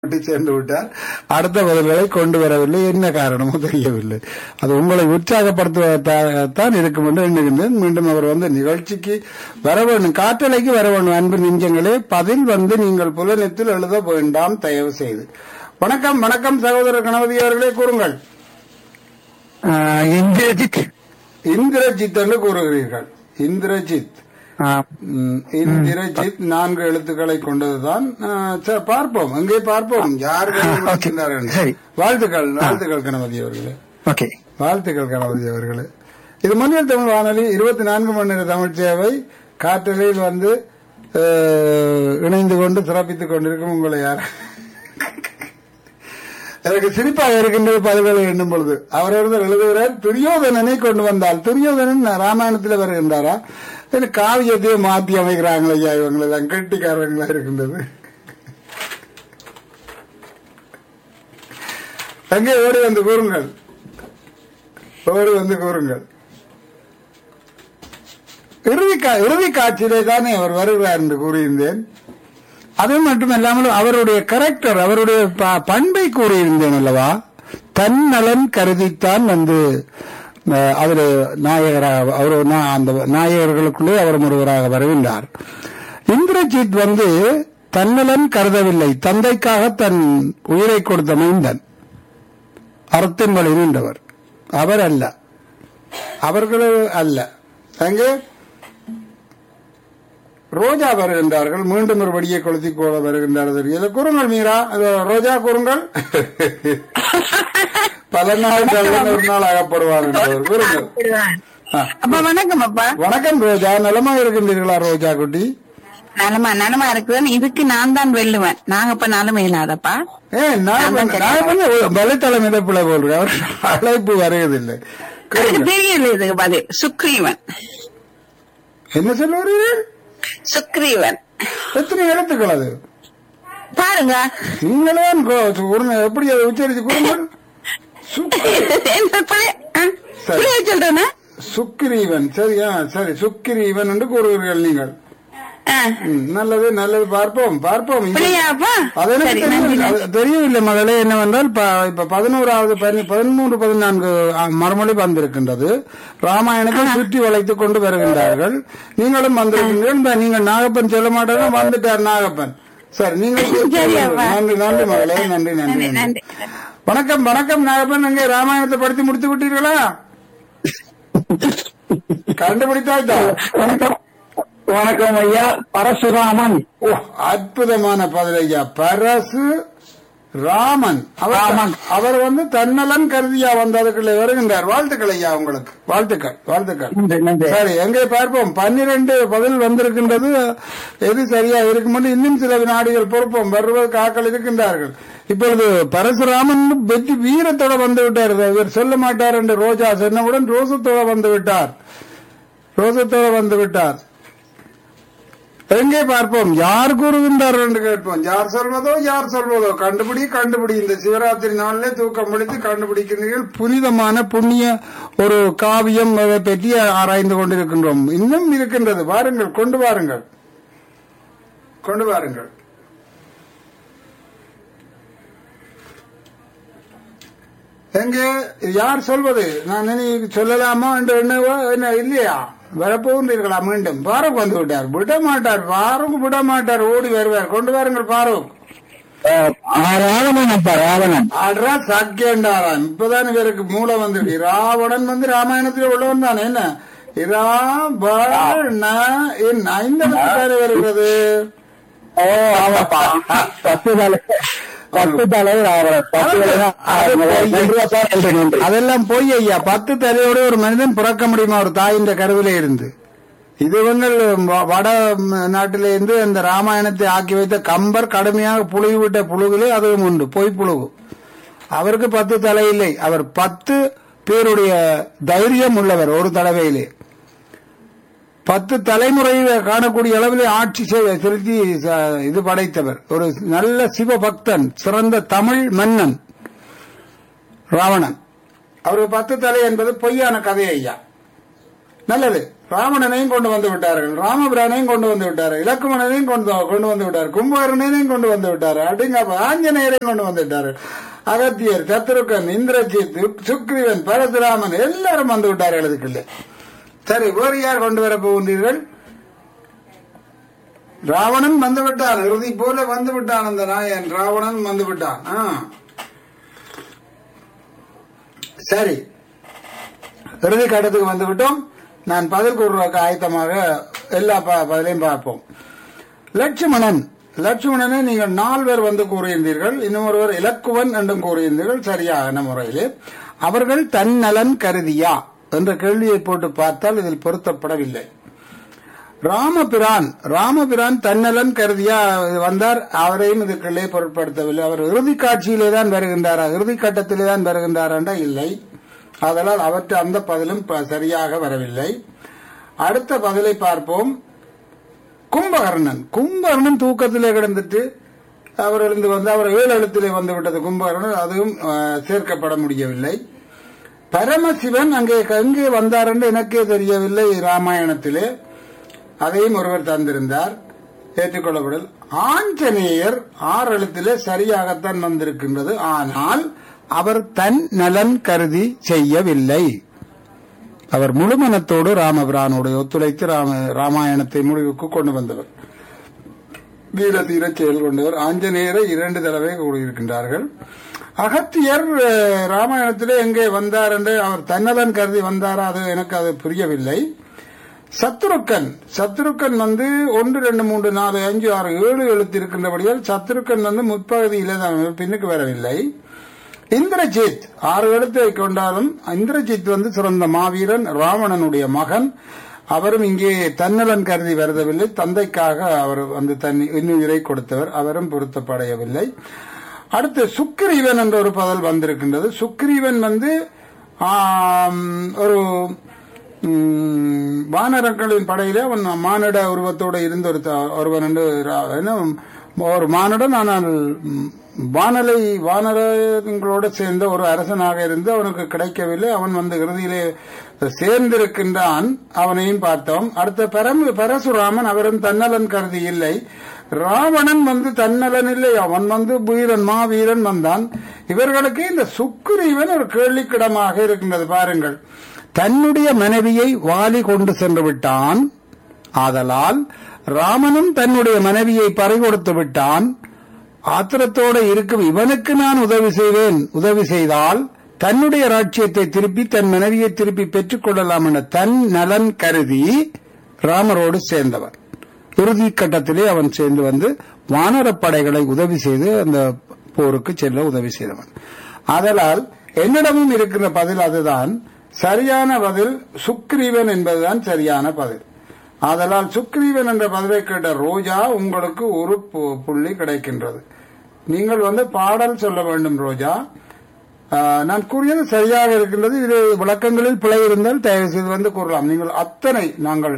விட்டு சேர்ந்து விட்டார் அடுத்த பதில்களை கொண்டு வரவில்லை என்ன காரணமோ தெரியவில்லை அது உங்களை உற்சாகப்படுத்துவதாகத்தான் இருக்கும் என்று எண்ணுகின்றேன் மீண்டும் அவர் வந்து நிகழ்ச்சிக்கு வர வேண்டும் காற்றலைக்கு வர வேண்டும் அன்பு நெஞ்சங்களே பதில் வந்து நீங்கள் புலனத்தில் எழுத வேண்டாம் தயவு செய்து வணக்கம் வணக்கம் சகோதரர் கணபதி அவர்களே கூறுங்கள் ஆஹ் இந்திரஜித் இந்திரஜித் என்று கூறுகிறீர்கள் இந்திரஜித் ஆஹ் ம், இந்திரஜித் நான்கு எழுத்துக்களை கொண்டதுதான் ஆ, சரி, பார்ப்போம் அங்கே பார்ப்போம் யார் கண்டுபிடிக்கின்றார் என்று. சரி. வாழ்த்துக்கள் வாழ்த்துக்கள் கணபதி அவர்களே ஓகே வாழ்த்துக்கள் கணபதி அவர்களே இது மண்ணில் தமிழ் வானொலி இருபத்தி நான்கு மணி நேர தமிழ் சேவை காற்றலையில் வந்து அஹ், இணைந்து கொண்டு சிறப்பித்துக் கொண்டிருக்கும் உங்களை யார் எனக்கு சிரிப்பாக இருக்கின்றது பதில்களை எண்ணும் பொழுது அவர் ஒருத்தர் எழுதுகிறார் துரியோதனனை கொண்டு வந்தால் துரியோதனன் ராமாயணத்தில் வருகின்றாரா எனக்கு காவியத்தையே மாற்றி அமைக்கிறாங்களே ஐயா இவங்களெல்லாம் கெட்டிக்காரங்களா இருக்கின்றது அங்கே ஓடி வந்து கூறுங்கள் ஓடி வந்து கூறுங்கள் இறுதி கா- இறுதி காட்சியிலே தானே அவர் வருகிறார் என்று கூறியிருந்தேன் அது மட்டுமல்லாமல் அவருடைய கரெக்டர் அவருடைய ப- பண்பை கூறியிருந்தேன் அல்லவா தன்னலன் கருதித்தான் வந்து அஹ், அவர் நாயகராக அவர் நா- அந்த நாயகர்களுக்குள்ளே அவர் ஒருவராக வருகின்றார் இந்திரஜித் வந்து தன்னலன் கருதவில்லை தந்தைக்காக தன் உயிரை கொடுத்த மைந்தன் அர்த்தங்கள் நின்றவர் அவர் அல்ல அவர்கள் அல்ல அங்கே ரோஜா வருகின்றார்கள் மீண்டும் ஒரு வடியை கொளுத்தி போல வருகின்றார் தெரியல கூறுங்கள் மீரா அது ரோஜா கூறுங்கள் பல நாள் கள்ளன் ஒரு நாள் அகப்படுவார் என்றவர் கூறுங்கள் ஆ. அப்பா வணக்கம் அப்பா வணக்கம் ரோஜா நலமா இருக்கின்றீர்களா ரோஜா குட்டி நலமா நலமா இருக்குதுன்னு இதுக்கு நான் தான் வெல்லுவேன் நாங்க இப்ப நலமை இல்லாதப்பா ஏ நான் பண்ண- நான் பண்ண வலைத்தளம் இழப்புல போடுறேன் அவர் அழைப்பு வருவதில்லை எனக்கு கூறுங்கள். தெரியல இதுக்கு பதில் சுக்ரீவன் என்ன சொல்லுவீர்கள் சுக்ரீவன் எத்தனை எழுத்துக்கள் அது பாருங்க நீங்களே எப்படி அதை உச்சரித்து கூறுங்கள் சுக்- என்ன பழைய- ஆ, புரிய சொல்றேன்னா சுக்கிரீவன் சரியா சரி சுக்கிரீவன் என்று கூறுவீர்கள் நீங்கள் ஆ, ம், நல்லது நல்லது பார்ப்போம் பார்ப்போம் இது- புரியாப்பா அது எனக்கு சரி தெரியவில்லை. நன்றி அது தெரியவில்லை மகளே என்னவென்றால் ப- இப்ப பதினோராவது பதி- பதிமூன்று பதினான்கு ஆ, மறுமொழி வந்திருக்கின்றது ராமாயணத்தை சுற்றி வளைத்துக் கொண்டு வருகின்றார்கள் நீங்களும் வந்திருக்கின்றீர்கள் இந்த நீங்கள் நாகப்பன் சொல்ல மாட்டாங்க வந்துட்டார் நாகப்பன் சரி நீங்கள் சரியாப்பா. நன்றி நன்றி மகளே நன்றி நன்றி நன்றி நன்றி நன்றி வணக்கம் வணக்கம் நாகப்பன் அங்கே ராமாயணத்தை படித்து முடித்து விட்டீர்களா கண்டுபிடித்தாய்தா வணக்கம் வணக்கம் ஐயா பரசுராமன் ஓ அற்புதமான பதில் ஐயா பரசு ராமன் அவர் ராமன். அவர் வந்து தன்னலன் கருதியா வந்ததுக்குள்ளே வருகின்றார் வாழ்த்துக்கள் ஐயா உங்களுக்கு வாழ்த்துக்கள் வாழ்த்துக்கள் நன்றி நன்றி சரி எங்கே பார்ப்போம் பன்னிரண்டு பதில் வந்திருக்கின்றது எது சரியா இருக்கும் என்று இன்னும் சில வினாடிகள் பொறுப்போம் வருவதற்கு ஆக்கள் இருக்கின்றார்கள் இப்பொழுது பரசுராமன் வெற்றி வீரத்தோட வந்து விட்டார் இவர் சொல்ல மாட்டார் என்று ரோஜா சொன்னவுடன் ரோசத்தோட வந்து விட்டார் ரோசத்தோட வந்து விட்டார் எங்கே பார்ப்போம் யார் கூறுகின்றார்கள் என்று கேட்போம் யார் சொல்வதோ யார் சொல்வதோ கண்டுபிடி கண்டுபிடி இந்த சிவராத்திரி நாளிலே தூக்கம் முடித்து கண்டுபிடிக்கிறீர்கள் புனிதமான புண்ணிய ஒரு காவியம் அதை பற்றி ஆராய்ந்து கொண்டிருக்கின்றோம் இன்னும் இருக்கின்றது வாருங்கள் கொண்டு வாருங்கள் கொண்டு வாருங்கள் எங்கே யார் சொல்வது நான் இனி சொல்லலாமா என்று எண்ணவோ என்ன இல்லையா வரப்போகின்றீர்களா மீண்டும் பாரூக் வந்து விட்டார் விட மாட்டார் பாரூக் விட மாட்டார் ஓடி வருவார் கொண்டு வாருங்கள் பாரூக் ராவணன் அப்பா ராவணன் ஆடுறா சாக்கியண்டாராம் இப்பதான் இவருக்கு மூளை வந்துட்டு ராவணன் வந்து ராமாயணத்தில் உள்ளவன் தானே என்ன இராவண என் ஐந்து எழுத்துக்காரு வருகிறது ஓ ஆமாப்பா பத்து தலை பத்து தலை ராவணன் பத்து தலை நன்றி அப்பா நன்றி நன்றி அதெல்லாம் போய் ஐயா பத்து தலையோட ஒரு மனிதன் பிறக்க முடியுமா ஒரு தாயின் கருவிலே இருந்து இது வந்து வ- வட நாட்டில இருந்து அந்த ராமாயணத்தை ஆக்கி வைத்த கம்பர் கடுமையாக புழுகி விட்ட புழுகிலே அதுவும் உண்டு பொய் புழுகு அவருக்கு பத்து தலை இல்லை அவர் பத்து பேருடைய தைரியம் உள்ளவர் ஒரு தடவையிலே பத்து தலைமுறையில காணக்கூடிய அளவிலே ஆட்சி செ- செலுத்தி ச- இது படைத்தவர் ஒரு நல்ல சிவபக்தன் சிறந்த தமிழ் மன்னன் ராவணன் அவருக்கு பத்து தலை என்பது பொய்யான கதை ஐயா நல்லது ராவணனையும் கொண்டு வந்து விட்டார்கள் ராமபிரானையும் கொண்டு வந்து விட்டார்கள் இலக்குமணனையும் கொண்டு கொண்டு வந்து விட்டார் கும்பகர்ணனையும் கொண்டு வந்து விட்டார்கள் அப்படிங்க ஆஞ்சநேயரையும் கொண்டு வந்து விட்டார்கள் அகத்தியர் சத்ருகன் இந்திரஜித் சுக்- சுக்ரீவன் பரசுராமன் எல்லாரும் வந்து விட்டார்கள் இதுக்குள்ளே சரி வேறு யார் கொண்டு வர போகின்றீர்கள் ராவணன் வந்து விட்டான் இறுதி போல வந்து விட்டான் அந்த நாயன் ராவணன் வந்து விட்டான் ஆ. சரி இறுதி கட்டத்துக்கு வந்து விட்டோம் நான் பதில் கூறுவதற்கு ஆயத்தமாக எல்லா ப- பதிலையும் பார்ப்போம் லட்சுமணன் லட்சுமணனை நீங்கள் நால்வர் வந்து கூறியிருந்தீர்கள் இன்னும் ஒருவர் இலக்குவன் என்றும் கூறியிருந்தீர்கள் சரியான முறையிலே அவர்கள் தன்னலன் கருதியா என்ற கேள்வியை போட்டு பார்த்தால் இதில் பொருத்தப்படவில்லை ராமபிரான் ராமபிரான் தன்னலன் கருதியா வந்தார் அவரையும் இதுக்குள்ளே பொருட்படுத்தவில்லை அவர் இறுதி காட்சியிலே தான் வருகின்றாரா இறுதி கட்டத்திலே தான் வருகின்றாரா இல்லை அதனால் அவற்றை அந்த பதிலும் ப- சரியாக வரவில்லை அடுத்த பதிலை பார்ப்போம் கும்பகர்ணன் கும்பகர்ணன் தூக்கத்திலே கிடந்துட்டு அவர் எழுந்து வந்து அவர் ஏழு எழுத்திலே வந்து விட்டது கும்பகர்ணன் அதுவும் அஹ், சேர்க்கப்பட முடியவில்லை பரமசிவன் அங்கே எங்கே வந்தார் என்று எனக்கே தெரியவில்லை ராமாயணத்திலே அதையும் ஒருவர் தந்திருந்தார் ஏற்றுக்கொள்ளப்படல் ஆஞ்சநேயர் ஆறு எழுத்திலே சரியாகத்தான் வந்திருக்கின்றது ஆனால் அவர் தன் நலன் கருதி செய்யவில்லை அவர் முழுமனத்தோடு ராமபிரானோடு ஒத்துழைத்து ராம ராமாயணத்தை முடிவுக்கு கொண்டு வந்தவர் வீர தீர செயல் கொண்டவர் ஆஞ்சநேயரை இரண்டு தடவை கூறியிருக்கின்றார்கள் அகத்தியர் அஹ், ராமாயணத்திலே எங்கே வந்தார் என்று அவர் தன்னலன் கருதி வந்தாரா அது எனக்கு அது புரியவில்லை சத்ருக்கன் சத்ருக்கன் வந்து ஒன்று ரெண்டு மூன்று நாலு அஞ்சு ஆறு ஏழு எழுத்து இருக்கின்றபடியால் சத்ருக்கன் வந்து முற்பகுதியிலே தான் பின்னுக்கு வரவில்லை இந்திரஜித் ஆறு எழுத்தை கொண்டாலும் இந்திரஜித் வந்து சிறந்த மாவீரன் ராவணனுடைய மகன் அவரும் இங்கே தன்னலன் கருதி வருதவில்லை தந்தைக்காக அவர் வந்து தன் இன்னுயிரை கொடுத்தவர் அவரும் பொருத்தப்படையவில்லை அடுத்து சுக்ரீவன் என்ற ஒரு பதல் வந்திருக்கின்றது சுக்ரீவன் வந்து ஆம், ஒரு ம், வானரங்களின் படையிலே அவன் மானிட உருவத்தோடு இருந்த ஒரு த- ஒருவன் என்று ரா- என்ன, ஒரு மானிடன் ஆனால் ம், வானலை வானரங்களோடு சேர்ந்த ஒரு அரசனாக இருந்து அவனுக்கு கிடைக்கவில்லை அவன் வந்து இறுதியிலே சேர்ந்திருக்கின்றான் அவனையும் பார்த்தோம் அடுத்த பரம் பரசுராமன் அவரும் தன்னலன் கருதி இல்லை ராவணன் வந்து தன்னலன் இல்லை அவன் வந்து வீரன் மாவீரன் வந்தான் இவர்களுக்கு இந்த சுக்கிரீவன் ஒரு கேள்விக்கிடமாக இருக்கின்றது பாருங்கள் தன்னுடைய மனைவியை வாலி கொண்டு சென்று விட்டான் ஆதலால் ராமனும் தன்னுடைய மனைவியை பறிகொடுத்து விட்டான் ஆத்திரத்தோடு இருக்கும் இவனுக்கு நான் உதவி செய்வேன் உதவி செய்தால் தன்னுடைய ராஜ்யத்தை திருப்பி தன் மனைவியை திருப்பி பெற்றுக் கொள்ளலாம் என தன் நலன் கருதி ராமரோடு சேர்ந்தவர் இறுதி கட்டத்திலே அவன் சேர்ந்து வந்து வானரப் படைகளை உதவி செய்து அந்த போருக்கு செல்ல உதவி செய்தவன் ஆதலால் என்னிடமும் இருக்கிற பதில் அதுதான் சரியான பதில் சுக்ரீவன் என்பதுதான் சரியான பதில் ஆதலால் சுக்ரீவன் என்ற பதிலை கேட்ட ரோஜா உங்களுக்கு ஒரு பு- புள்ளி கிடைக்கின்றது நீங்கள் வந்து பாடல் சொல்ல வேண்டும் ரோஜா ஆஹ், நான் கூறியது சரியாக இருக்கின்றது இது விளக்கங்களில் பிழை இருந்தால் தயவு செய்து வந்து கூறலாம் நீங்கள் அத்தனை நாங்கள்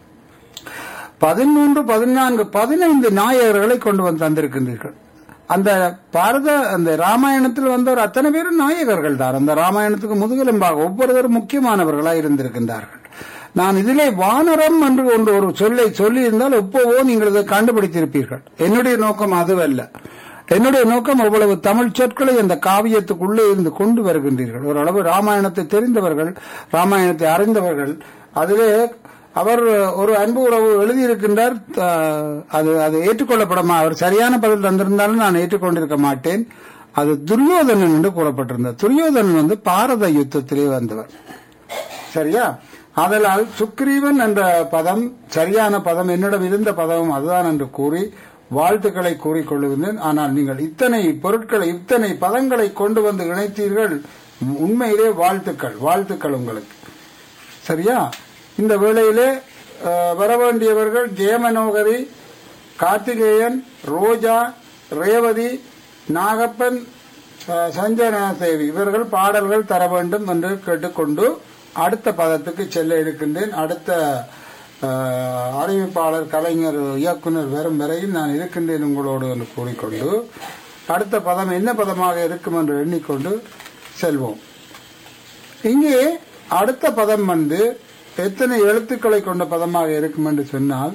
பதிமூன்று பதினான்கு பதினைந்து நாயகர்களை கொண்டு வந்து தந்திருக்கின்றீர்கள் அந்த பாரத அந்த ராமாயணத்தில் வந்தவர் அத்தனை பேரும் நாயகர்கள் தான் அந்த ராமாயணத்துக்கு முதுகெலும்பாக ஒவ்வொருவரும் முக்கியமானவர்களாக இருந்திருக்கின்றார்கள் நான் இதிலே வானரம் என்று ஒன்று ஒரு சொல்லை சொல்லி இருந்தால் எப்போவோ நீங்கள் இதை கண்டுபிடித்திருப்பீர்கள் என்னுடைய நோக்கம் அதுவல்ல என்னுடைய நோக்கம் அவ்வளவு தமிழ் சொற்களை அந்த காவியத்துக்குள்ளே இருந்து கொண்டு வருகின்றீர்கள் ஓரளவு ராமாயணத்தை தெரிந்தவர்கள் ராமாயணத்தை அறிந்தவர்கள் அதிலே அவர் ஒரு அன்பு உறவு எழுதியிருக்கின்றார் த- அது அது ஏற்றுக்கொள்ளப்படமா அவர் சரியான பதில் தந்திருந்தாலும் நான் ஏற்றுக்கொண்டிருக்க மாட்டேன் அது துரியோதனன் என்று கூறப்பட்டிருந்தார் துரியோதனன் வந்து பாரத யுத்தத்திலே வந்தவர் சரியா ஆதலால் சுக்ரீவன் என்ற பதம் சரியான பதம் என்னிடம் இருந்த பதமும் அதுதான் என்று கூறி வாழ்த்துக்களை கூறிக்கொள்ளுகின்றேன் ஆனால் நீங்கள் இத்தனை பொருட்களை இத்தனை பதங்களை கொண்டு வந்து இணைத்தீர்கள் உண்மையிலே வாழ்த்துக்கள் வாழ்த்துக்கள் உங்களுக்கு சரியா இந்த வேளையிலே அஹ், வர வேண்டியவர்கள் ஜெயமனோகரி கார்த்திகேயன் ரோஜா ரேவதி நாகப்பன் அஹ், சஞ்சனா தேவி இவர்கள் பாடல்கள் தர வேண்டும் என்று கேட்டுக்கொண்டு அடுத்த பதத்துக்கு செல்ல இருக்கின்றேன் அடுத்த அஹ், அறிவிப்பாளர் கலைஞர் இயக்குனர் வரும் வரையில் நான் இருக்கின்றேன் உங்களோடு என்று கூறிக்கொண்டு அடுத்த பதம் என்ன பதமாக இருக்கும் என்று எண்ணிக்கொண்டு செல்வோம் இங்கே அடுத்த பதம் வந்து எத்தனை எழுத்துக்களை கொண்ட பதமாக இருக்கும் என்று சொன்னால்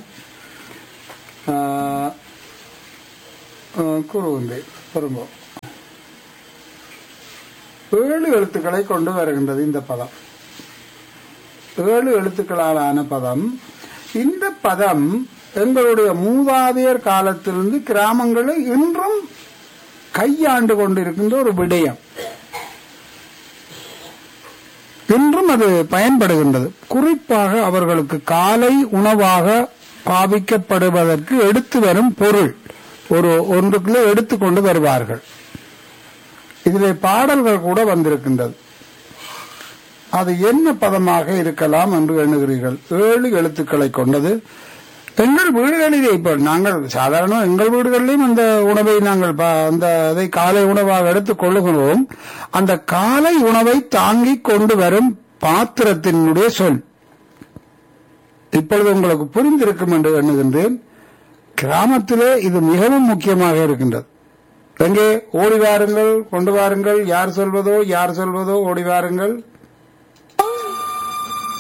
ஆஹ், ஆஹ், கூறுகின்றேன் பொறுங்கோ ஏழு எழுத்துக்களை கொண்டு வருகின்றது இந்த பதம் ஏழு எழுத்துக்களாலான பதம் இந்த பதம் எங்களுடைய மூதாதையர் காலத்திலிருந்து கிராமங்களில் இன்றும் கையாண்டு கொண்டிருக்கின்ற ஒரு விடயம் இன்றும் அது பயன்படுகின்றது குறிப்பாக அவர்களுக்கு காலை உணவாக பாவிக்கப்படுவதற்கு எடுத்து வரும் பொருள் ஒரு ஒன்றுக்குள்ள எடுத்துக்கொண்டு வருவார்கள் இதிலே பாடல்கள் கூட வந்திருக்கின்றது அது என்ன பதமாக இருக்கலாம் என்று எண்ணுகிறீர்கள் ஏழு எழுத்துக்களை கொண்டது எங்கள் வீடுகளிலே இப்போ நாங்கள் சாதாரண எங்கள் வீடுகளிலும் அந்த உணவை நாங்கள் ப- அந்த அதை காலை உணவாக எடுத்துக் கொள்ளுகிறோம் அந்த காலை உணவை தாங்கிக் கொண்டு வரும் பாத்திரத்தினுடைய சொல் இப்பொழுது உங்களுக்கு புரிந்திருக்கும் என்று எண்ணுகின்றேன் கிராமத்திலே இது மிகவும் முக்கியமாக இருக்கின்றது எங்கே ஓடி வாருங்கள் கொண்டு வாருங்கள் யார் சொல்வதோ யார் சொல்வதோ ஓடி வாருங்கள்